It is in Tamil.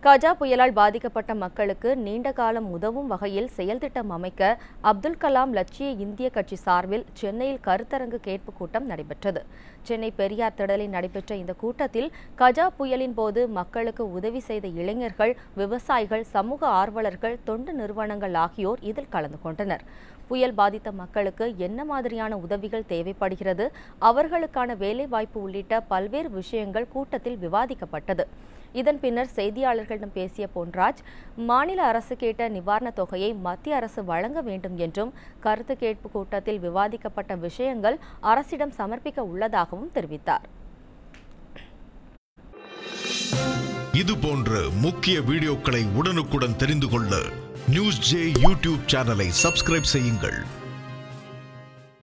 கஜா புயலால் பாதிக்கப்பட்ட மக்களுக்கு நீண்ட காலம் உதவும் வகையில் செயல்திட்டம் அமைக்க அப்துல் கலாம் லட்சிய இந்திய கட்சி சார்பில் சென்னையில் கருத்தரங்கு கேட்பு கூட்டம் நடைபெற்றது சென்னை பெரியார் திடலில் நடைபெற்ற இந்த கூட்டத்தில் கஜா புயலின் போது மக்களுக்கு உதவி செய்த இளைஞர்கள் விவசாயிகள் சமூக ஆர்வலர்கள் தொண்டு நிறுவனங்கள் ஆகியோர் இதில் கலந்து கொண்டனர் புயல் பாதித்த மக்களுக்கு என்ன மாதிரியான உதவிகள் தேவைப்படுகிறது அவர்களுக்கான வேலைவாய்ப்பு உள்ளிட்ட பல்வேறு விஷயங்கள் கூட்டத்தில் விவாதிக்கப்பட்டது இதன் பின்னர் செய்தியாளர்களிடம் பேசிய பொன்ராஜ் மாநில அரசு கேட்ட நிவாரணத் தொகையை மத்திய அரசு வழங்க வேண்டும் என்றும் கருத்து கேட்பு கூட்டத்தில் விவாதிக்கப்பட்ட விஷயங்கள் அரசிடம் சமர்ப்பிக்க உள்ளதாகவும் தெரிவித்தார் இது போன்ற முக்கிய வீடியோக்களை உடனுக்குடன் தெரிந்து கொள்ள நியூஸ் ஜே யூடியூப் சேனலை சப்ஸ்கிரைப் செய்யுங்கள்